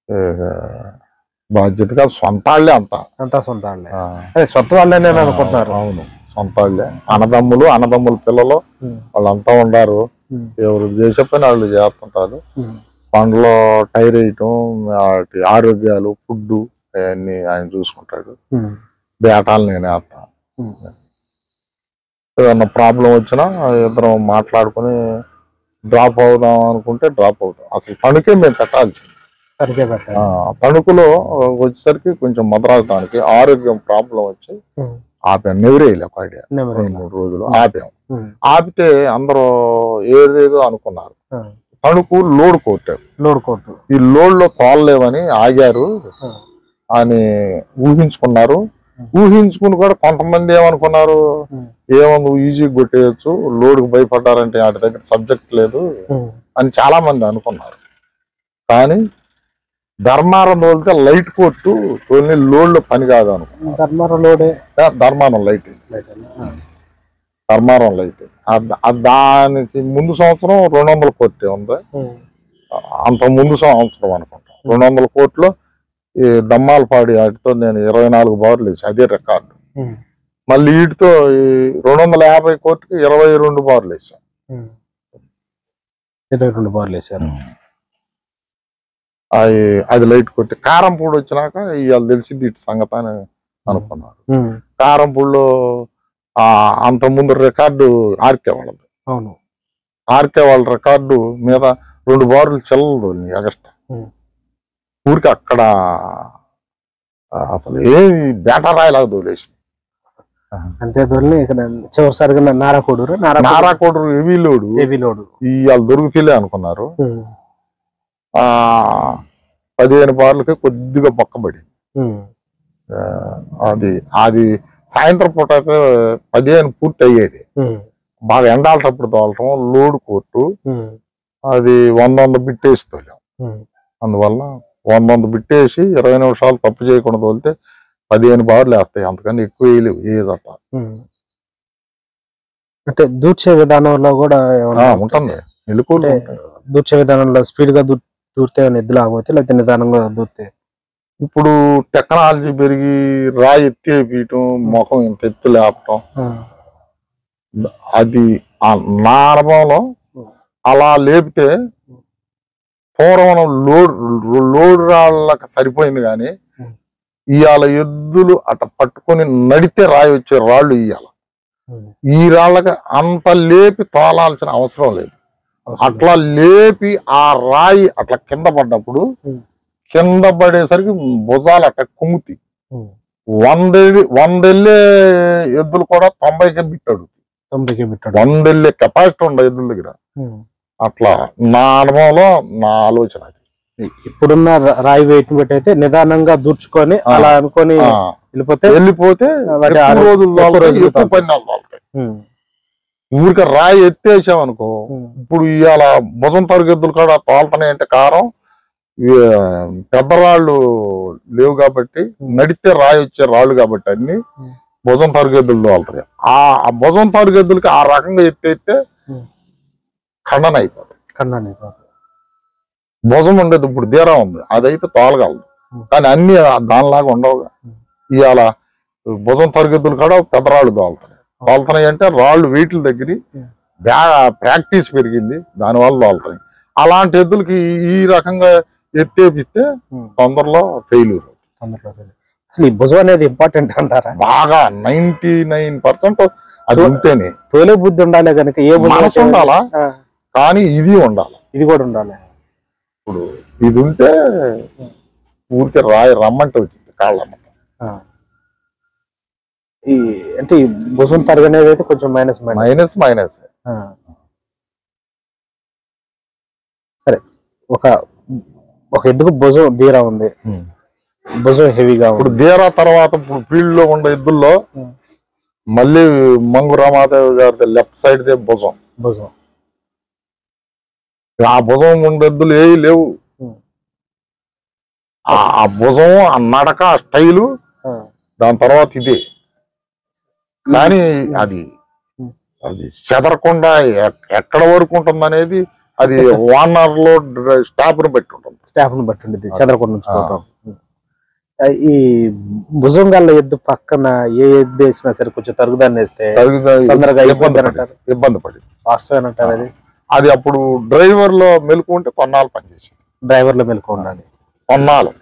ఇక బాధ్యతగా సొంత వాళ్ళే అంతా అంతా సొంత వాళ్ళే ఆ, అదే సొంత వాళ్ళే నేను అనుకుంటున్నారు అవును సొంత వాళ్ళే అన్నదమ్ములు అన్నదమ్ముల పిల్లలు వాళ్ళంతా ఉండారు ఉమ్. ఎవరు చేసే పని వాళ్ళు చేస్తుంటారు ఉమ్. పండ్లో టైర్ వేయటం వాటి ఆరోగ్యాలు ఫుడ్ అవన్నీ ఆయన చూసుకుంటాడు ఉమ్. బేటాలు నేనే వేస్తా ఉమ్. ఏదన్నా ప్రాబ్లం వచ్చినా ఇద్దరం మాట్లాడుకుని డ్రాప్ అవుదాం అనుకుంటే డ్రాప్ అవుతాం అసలు తణుకే మేము పెట్టాల్సింది సరిగ్గా పెట్టాలి ఆ, తణుకులో వచ్చేసరికి కొంచెం మద్రాసడానికి ఆరోగ్యం ప్రాబ్లం వచ్చి ఉమ్. ఆపాం నెవరేయలే ఒక ఐడియా నెంబర్ రెండు మూడు రోజులు ఆపాం ఉమ్. ఆపితే అందరూ ఏదేదో అనుకున్నారు ఆ. తణుకు లోడ్ కొట్టారు లోడ్ కోర్టు ఈ లోడ్ లో తోలలేవని ఆగారు ఉమ్. అని ఊహించుకున్నారు ఊహించుకుని కూడా కొంతమంది ఏమనుకున్నారు ఉమ్. ఏమో ఈజీ కొట్టేయచ్చు లోడ్కి భయపడ్డారంటే వాటి దగ్గర సబ్జెక్ట్ లేదు ఉమ్. అని చాలా మంది అనుకున్నారు కానీ ధర్మారం తోలితే లైట్ కొట్టు తోలిని లోడ్లో పని కాదు అనుకున్నారు ధర్మారం లోడే ధర్మారం లైట్ ఇది. ధర్మారం లైట్ ఆ- ఆ దానికి ముందు సంవత్సరం రెండు వందల కోట్లు ఉంది అంత ముందు సంవత్సరం అనుకుంటా రెండు వందల కోట్లు ఈ దమ్మాలపాడి వాటితో నేను ఇరవై నాలుగు బార్లు వేసి అదే రికార్డు మళ్ళీ వీటితో ఈ రెండు వందల యాభై కోట్లకి ఇరవై రెండు బార్లు వేసాం ఇరవై రెండు బార్లు వేసారు అది అది లైట్ కొట్టి కారం పొడి వచ్చినాక ఇవాళ తెలిసింది ఇటు సంగతి అని అనుకున్నారు కారం పొడిలో ఆ అంత ముందు రికార్డు ఆర్కే వాళ్ళది అవును ఆర్కే వాళ్ళ రికార్డు మీద రెండు బార్లు చెల్లదు ఎగస్ట్రా ఉమ్. ఊరికి అక్కడ ఆ, అసలు ఏ బేటా రాయలాగా తోలేసి అంతే దొరికి ఇక్కడ చివరిసారిగా నారాకోడూరు నారా నారా కోటరు హెవీ లోడు హెవీ లోడు ఇవాళ దొరుకుతలే అనుకున్నారు ఆ పదిహేను బార్లకి కొద్దిగా పక్కబడి అది అది సాయంత్రం పూట అయితే పదిహేను పూర్తి అయ్యేది బాగా ఎండాలటప్పుడు తోలటం లోడ్ కోర్టు అది వంద వంద బిట్టేసి తోలాం అందువల్ల వంద వంద బిట్టేసి ఇరవై నిమిషాలు తప్పు చేయకుండా తోలితే పదిహేను బార్లు వేస్తాయి అంతకని ఎక్కువ వేయలేవు ఏదట అంటే దూర్చే విధానంలో కూడా ఏమన్నా ఉంటుంది మెలుకులు అంటే ఉంటాయి. దూర్చే విధానంలో స్పీడ్ గా దూ- దూరితే ఏమైనా ఎద్దులు ఆగిపోతే లేకపోతే నిదానంగా దూరితే ఇప్పుడు టెక్నాలజీ పెరిగి రాయి ఎత్తి వేయటం ముఖం ఇంత ఎత్తు లేపటం అది ఆ నా అనుభవంలో అలా లేపితే పూర్వం లోడ్ లోడ్ రాళ్ళకి సరిపోయింది కానీ ఉం. ఇవాళ ఎద్దులు అట పట్టుకొని నడితే రాయి వచ్చే రాళ్ళు ఇయ్యాల ఈ రాళ్ళకి అంత లేపి తోలాల్సిన అవసరం లేదు అట్లా లేపి ఆ రాయి అట్లా కింద పడ్డప్పుడు ఉం. కింద పడేసరికి భుజాలు అట్లా కుమ్ముతి వంద వందెళ్ళే ఎద్దులు కూడా తొంభైకి బిట్టాడు తొమ్మిదికి పెట్టాడు వందెళ్ళే కెపాసిటీ ఉండే ఎద్దుల దగ్గర అట్లా నా అనుభవంలో నా ఆలోచన అది ఇప్పుడున్న రా- రాయి వెయిట్ బట్టి అయితే నిదానంగా దూర్చుకొని ఆ. అలా అనుకొని ఆ, వెళ్ళిపోతే వెళ్ళిపోతే వాటి ఎక్కువ ఆరో- రోజులు ఎక్కువ తోలుతాయి, రోజులు ఎక్కువ తోలుతాయి. పన్నాలు తోలుతాయి ఉమ్, ఊరికే రాయి ఎత్తేసామనుకో ఉమ్, ఇప్పుడు ఇవాళ భుజం తరగెద్దులు కూడా తోలుతున్నాయి అంటే కారం ఈ, పెద్ద రాళ్ళు లేవు కాబట్టి నడితే రాయి వచ్చే రాళ్ళు కాబట్టి అన్ని ఉమ్. భుజం తరగెద్దులు తోలుతాయి ఆ ఆ భుజం తరగెద్దులకి ఆ రకంగా ఎత్తేస్తే ఉమ్. ఖండన అయిపోతుంది కన్నాను ఇప్పుడు. భుజం ఉండేది ఇప్పుడు తీరా ఉంది అదైతే తోలగలదు ఉమ్. కానీ అన్ని దానిలాగా ఉండవుగా ఉమ్. ఇవాళ భుజం తరగతులు కూడా పెద్దరాళ్ళు తోలుతున్నాయి తోలుతున్నాయి అంటే రాళ్ళు వీటి దగ్గర ఉమ్. ప్రాక్టీస్ పెరిగింది దానివల్ల తోలుతున్నాయి అలాంటి ఎద్దులకి ఈ రకంగా ఎత్తేపిస్తే ఉమ్, తొందరలో ఫెయిల్యూర్ తొందరలో వెళ్ళి. అసలు ఈ భుజం అనేది ఇంపార్టెంట్ అంటారా బాగా నైన్టీ నైన్ పర్సెంట్ అది ఉంటేనే తోలే బుద్ధి ఉండాలి కనుక ఏ భుజం మనసు అయితే- ఉండాలా ఆ, కానీ ఇది ఉండాలి ఇది కూడా ఉండాలి ఇప్పుడు ఇది ఉంటే ఊరికే రాయి రమ్మంటే వచ్చింది కాళ్ళమ్మ ఆ. ఈ అంటే ఈ భుజం తరగ అనేది అయితే కొంచెం మైనస్ మైనస్ మైనస్ మైనస్ ఆ. సరే ఒక ఒక ఎద్దుకు భుజం దీరా ఉంది భుజం హెవీగా ఇప్పుడు ఉంది దీరా తర్వాత ఇప్పుడు ఫీల్డ్ లో ఉండే ఎద్దుల్లో ఉం. మళ్ళీ మంగు రామాదేవి గారి లెఫ్ట్ సైడ్ దే భుజం భుజం ఆ భుజం ఉండే ఎద్దులు ఏవి లేవు ఉం. ఆ ఆ భుజం ఆ నడక ఆ స్టైలు ఆ. దాని తర్వాత ఇదే కానీ అది ఉం. అది చెదరకుండా ఎక్- ఎక్కడ వరకు ఉంటుంది అనేది అది వానర్ లో స్టాప్ ను బట్టి ఉంటుంది స్టాఫ్ ని బట్టి ఉండేది చంద్రకొండ నుంచి పోతాం ఆ, ఈ భుజంగాళ్ళ ఎద్దు పక్కన ఏ ఎద్దు వేసినా సరే కొంచెం తరుగుదాన్ని వేస్తే తరుగుదా- తొందరగా ఇబ్బంది ఇబ్బంది పడి అంటారు ఇబ్బంది పడి వాస్తవం అంటారు అది అది అప్పుడు డ్రైవర్ లో మెలకు ఉంటే కొన్నాళ్ళు పనిచేసింది డ్రైవర్ లో మెలకు ఉండాలి కొన్నాళ్ళు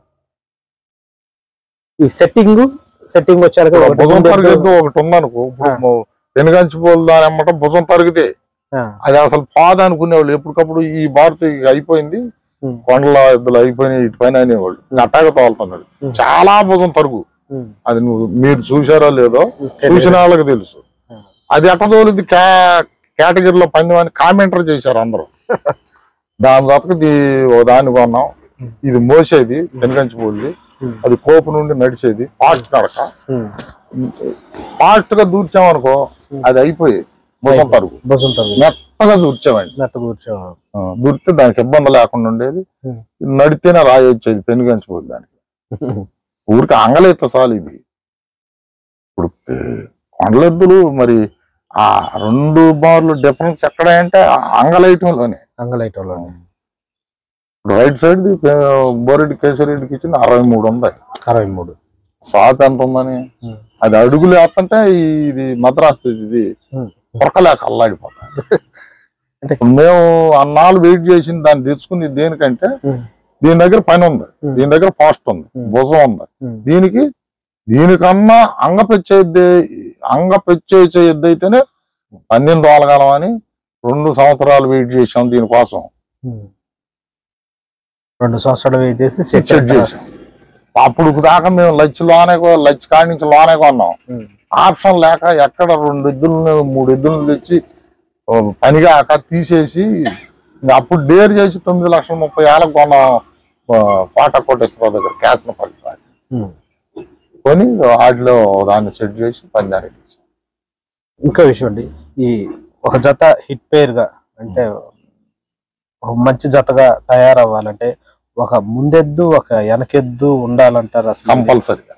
ఈ సెట్టింగ్ సెట్టింగ్ వచ్చాక ఇప్పుడు ఒకటి భుజం ముందు ఎద్దు- తరిగేది ఒకటి ఉందనుకో ఇప్పుడు వెనుగంచి పోలు దాని అమ్మట భుజం తరిగితే ఆ, అది అసలు పాద అనుకునేవాళ్ళు ఎప్పటికప్పుడు ఈ భారత అయిపోయింది ఉమ్, కొండల ఎద్దులు అయిపోయినాయి ఇటు పైన అనేవాళ్ళు అట్టాగా తోలుతున్నాడు ఉమ్. చాలా భుజం తరుగు ఉమ్, అది నువ్వు మీరు చూసారో లేదో తెలియదు. చూసిన వాళ్ళకి తెలుసు ఉమ్. అది ఎట్ట తోలింది క్యా కేటగిరీలో పందెం అని కామెంటర్ చేశారు అందరూ దాని తర్వాత ఓ దాన్ని కొన్నాం ఇది మోసేది వెనుకంచి పోల్ది ఉమ్. అది కోపు నుండి నడిచేది ఫాస్ట్ నడక ఉమ్, ఫాస్ట్ గా దూర్చామనుకో అది అయిపోయి భుజం తరుగు భుజం తరుగు మెత్తగా దూర్చామండి మెత్త కూర్చో ఆ, దూరితే దానికి ఇబ్బంది లేకుండా ఉండేది ఉమ్. నడితేనే రాయి వచ్చేది పెనుగంచి పోయి దానికి ఊరికి అంగలైతే చాలు ఇది ఇప్పుడు ఏ, కొండలెద్దులు మరి ఆ రెండు బార్లు డిఫరెన్స్ ఎక్కడ అంటే ఆ అంగలైటంలోనే అంగలైట్ వాళ్ళు రైట్ సైడ్ ది బోరెడ్డి కేశవరెడ్డికి ఇచ్చింది అరవై మూడు ఉంది అరవై మూడు సాత్ ఎంత ఉందని ఉమ్. అది అడుగులు వేస్తుంటే ఇది మద్రాసు ఇది ఉమ్. కొరకలేక అల్లాడిపోతాయి అంటే- ఇప్పుడు మేము అన్నాళ్ళు వెయిట్ చేసింది దాన్ని తెచ్చుకుని దేనికంటే ఉమ్, దీని దగ్గర పని ఉంది ఉమ్. దీని దగ్గర పాస్ట్ ఉంది ఉమ్. భుజం ఉంది ఉమ్, దీనికి దీనికన్నా అంగపెచ్చే ఎద్దు అంగపెచ్చేసే ఎద్దు అయితేనే పన్నెండు తోలగలం అని రెండు సంవత్సరాలు వెయిట్ చేసాం దీనికోసం ఉమ్. రెండు సంవత్సరాలు వెయిట్ చేసి సెట్ సెట్ చేసాం అప్పుడు దాకా మేము లచ్ లోనే కొ- లచ్ కాడి నుంచి లోనే కొన్నాం ఉమ్, ఆప్షన్ లేక ఎక్కడ రెండు ఎద్దులను మూడు ఎద్దులను తెచ్చి ఓ పనిగాక తీసేసి ఇంకా అప్పుడు డేర్ చేసి తొమ్మిది లక్షల ముప్పై ఏళ్ళకు కొన్నాం ఆ, కోట కోటేశ్వర దగ్గర క్యాసనపల్లి కాడ. ఉమ్. కొని వాటిలో దాన్ని సెట్ చేసి పందానికి తీసాం ఇంకో విషయం అండి ఈ ఒక జత హిట్ పేర్ గా అంటే ఒక మంచి జతగా తయారవ్వాలంటే ఒక ముందెద్దు ఒక వెనకెద్దు ఉండాలంటారు అసలు ఇది. కంపల్సరిగా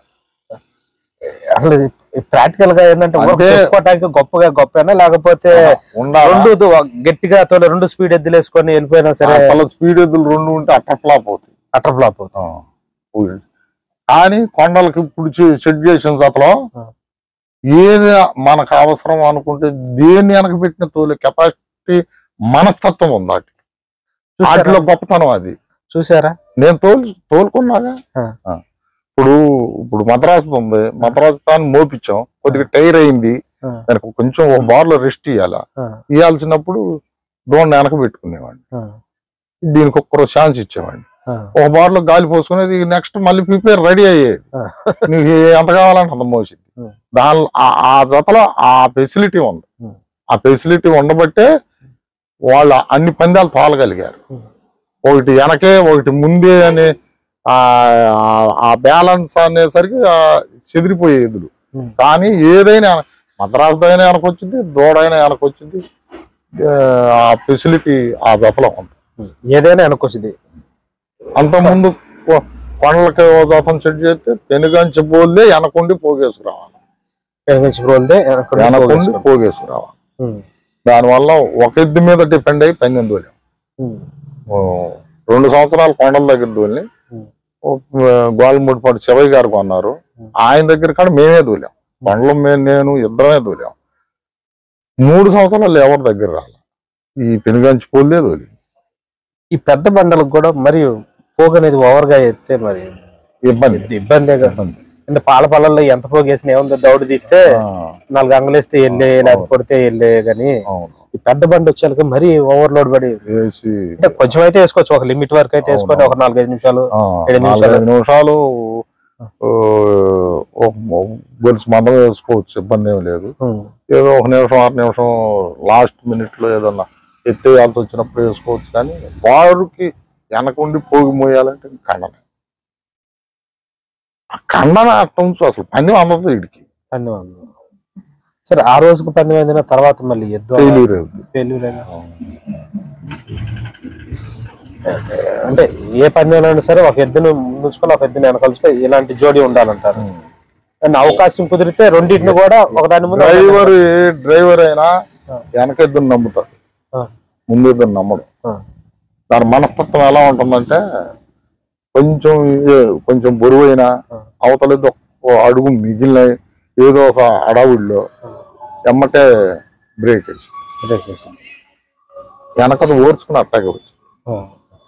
అసలు ప్రాక్టికల్ గా ఏంటంటే ఊరికి అంటే- చెప్పుకోవడానికి గొప్పగా గొప్పనా లేకపోతే ఉండాలి రెండు దు- గట్టిగా తోలి రెండు స్పీడ్ ఎద్దులు వేసుకొని వెళ్ళిపోయినా సరే అసలు స్పీడ్ ఎద్దులు రెండు ఉంటే అట్లా పోతాయి అటర్ ఫ్లాప్ అవుతాం ఆ, ఊరి. కానీ కొండలకి ఇప్పుడు చే- సెట్ చేసిన జతలో ఆ. ఏది మనకు అవసరం అనుకుంటే దేన్ని వెనక పెట్టిన తోలే కెపాసిటీ మనస్తత్వం ఉంది వాటి వాటిలో గొప్పతనం అది చూసారా నేను తోలు తోలుకున్నాగా ఆ. ఆ. ఇప్పుడు ఇప్పుడు మద్రాసు ఉంది మద్రాసు తాను మోపించాం కొద్దిగా టైర్ అయింది ఆ, దానికి కొంచెం ఒక బార్లో రెస్ట్ ఇవ్వాలా ఆ, ఇవ్వాల్సినప్పుడు దోణ వెనక పెట్టుకునేవాడిని ఆ, దీనికి ఒక్కరో ఛాన్స్ ఇచ్చేవాడిని ఆ, ఒక బార్లో గాలి పోసుకునేది నెక్స్ట్ మళ్ళీ ప్రిపేర్ రెడీ అయ్యేది ఆ. నీకు ఎంత కావాలంటే అంత మోసింది ఉం. దాని ఆ- ఆ జతలో ఆ ఫెసిలిటీ ఉంది ఉం. ఆ ఫెసిలిటీ ఉండబట్టే వాళ్ళు అన్ని పందాలు తోలగలిగారు ఉం. ఒకటి వెనకే ఒకటి ముందే అనే ఆ ఆ బ్యాలెన్స్ అనేసరికి ఆ చెదిరిపోయే ఎదురు ఉం. కానీ ఏదైనా మద్రాసు అయినా వెనకొచ్చింది దూడైనా వెనకొచ్చింది ఆ ఫెసిలిటీ ఆ జతలో ఉంది ఏదైనా అనుకోచింది అంతకుముందు కొ- కొండలకి ఓ దతం సెట్ చేస్తే పెనుగంచి పోలే వెనకుండి పోగేసుకురావాలి వెనకొచ్చి రోల్దే వెనకుండి పోగేసుకురావాలి దానివల్ల ఒక ఎద్దు మీద డిపెండ్ అయ్యి పన్నెండు దూలం ఓ, రెండు సంవత్సరాలు కొండల దగ్గర దూలి గోల్ముడిపాటి శివయ్య గారు కొన్నారు ఉం. ఆయన దగ్గర కాడ మేమే దూలాం కొండలు మేము నేను ఇద్దరమే దూలాం మూడు సంవత్సరాలు ఎవరి దగ్గర రాలి ఈ పెనుగంచి పోలే దూలి ఈ పెద్ద బండలకు కూడా మరి పోగు అనేది ఓవర్ గా ఎత్తే మరి ఇబ్బంది ఇది ఇబ్బందే కదా ఇబ్బంది. అంటే పాల పొలాల్లో ఎంత పోగేసిన ఏముందో దౌడు తీస్తే ఆ, నాలుగు అంగలేస్తే వెళ్ళే లేకపోతే కొడితే వెళ్ళే గాని అవును ఈ పెద్ద బండి వచ్చాక మరీ ఓవర్లోడ్ పడి వేసి అంటే కొంచెం అయితే వేసుకోవచ్చు ఒక లిమిట్ వరకు అయితే వేసుకొని ఒక నాలుగైదు నిమిషాలు ఆ, ఏడు నిమిషాలు. నాలుగైదు నిమిషాలు ఆ, ఒక గొలుసు మందం వేసుకోవచ్చు ఇబ్బంది ఏమి లేదు ఉమ్, ఏదో ఒక నిమిషం ఆరు నిమిషం లాస్ట్ మినిట్ లో ఏదన్నా ఎత్తేయాల్సి వచ్చినప్పుడు వేసుకోవచ్చు కానీ వారికి వెనకుండి పోగి మోయాలంటే ఖండన ఆ ఖండన అట్ట ఉంచు అసలు పందెం అందదు వీడికి పందెం ఉంది. సరే ఆ రోజుకు పందెం అయిన తర్వాత మళ్ళీ ఎద్దు ఫెయిల్యూర్ అవుతుంది failure అయినా. అంటే ఏ పందెంలో అయినా సరే ఒక ఎద్దును ముందుకొని ఒక ఎద్దుని వెనకలుచుకొని ఇలాంటి జోడి ఉండాలంటారు అండ్ అవకాశం కుదిరితే రెండింటిని కూడా ఒకదాని ముందు డ్రైవర్ ఏ డ్రైవర్ అయినా వెనకెద్దును నమ్ముతాడు ఆ, ముందు ఇద్దరు నమ్మడు ఆ, దాని మనస్తత్వం ఎలా ఉంటుందంటే కొంచెం ఏ- కొంచెం బరువైన ఆ. అవతలేదు ఒక అడుగు మిగిలిన ఏదో ఒక అడవుల్లో ఆ. ఎమ్మటే బ్రేక్ వేసి బ్రేక్ వేసి. వెనకది ఓర్చుకుని అట్టాగే వచ్చి ఆ,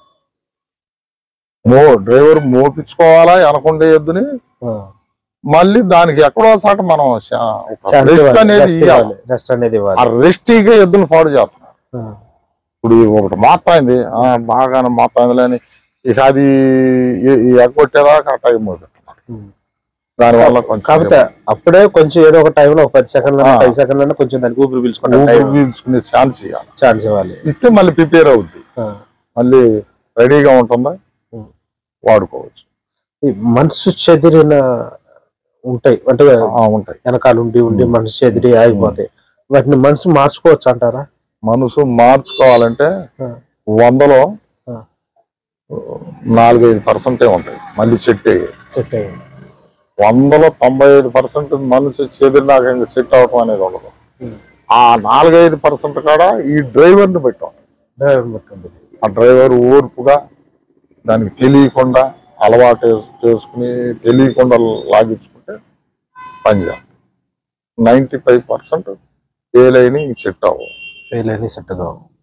మో డ్రైవర్ మోపించుకోవాలా వెనకుండే ఎద్దుని ఆ. మళ్ళీ దానికి ఎక్కడో సాట మనం శా- ఒక ఛాన్స్ రెస్ట్ ఇవ్వాలి, అనేది రెస్ట్ ఇవ్వాలి. ఇవ్వాలి, రెస్ట్ అనేది ఆ ఇవ్వాలి రెస్టీగా ఎద్దును పాడు చేస్తున్నారు ఆ, ఇప్పుడు ఈ ఒకటి మాత్రమైంది ఆ బాగానే మాత్రమైంది అని ఇక అది ఎ- ఈ ఎగ్గొట్టేదాకా అట్టాగే మోపిస్తున్నారు ఉమ్. దానివల్ల కొంచెం కాకపోతే అప్పుడే కొంచెం ఏదో ఒక టైంలో ఒక పది సెకండ్లు ఆ. పది సెకండ్లు కొంచెం దానికి ఊపిరి పీల్చుకుంటే ఊపిరి పీల్చుకునే ఛాన్స్ ఇవ్వాలి ఛాన్స్ ఇవ్వాలి ఇస్తే మళ్ళీ ప్రిపేర్ అవుద్ది ఆ. మళ్ళీ రెడీగా ఉంటుందా ఉమ్. వాడుకోవచ్చు ఈ మనసు చెదిరిన ఉంటాయి అంటే ఆ, ఉంటాయి వెనకాల ఉండి ఉండి మనసు చెదిరి ఆగిపోతాయి వాటిని మనసు మార్చుకోవచ్చు అంటారా మనసు మార్చుకోవాలంటే ఆ. వందలో ఆ. నాలుగైదు పర్సెంటే ఉంటాయి మళ్ళీ సెట్ అయ్యాయి సెట్ అయ్యి వందలో తొంభై ఐదు పర్సెంట్ మనసు చెదిరినాక ఇంకా సెట్ అవటం అనేది ఉండదు ఉమ్. ఆ నాలుగైదు పర్సెంట్ కాడ ఈ డ్రైవర్ని పెట్టాం డ్రైవర్ పట్టుకుంది ఆ డ్రైవర్ ఓర్పుగా దానికి తెలియకుండా అలవాటు చేస్- చేసుకుని తెలియకుండా లాగించుకుంటే పని చేస్తాం నైంటీ ఫైవ్ పర్సెంట్ ఫెయిల్ అయిన సెట్ అవ్వవు ఫెయిల్ అని సెట్ కావు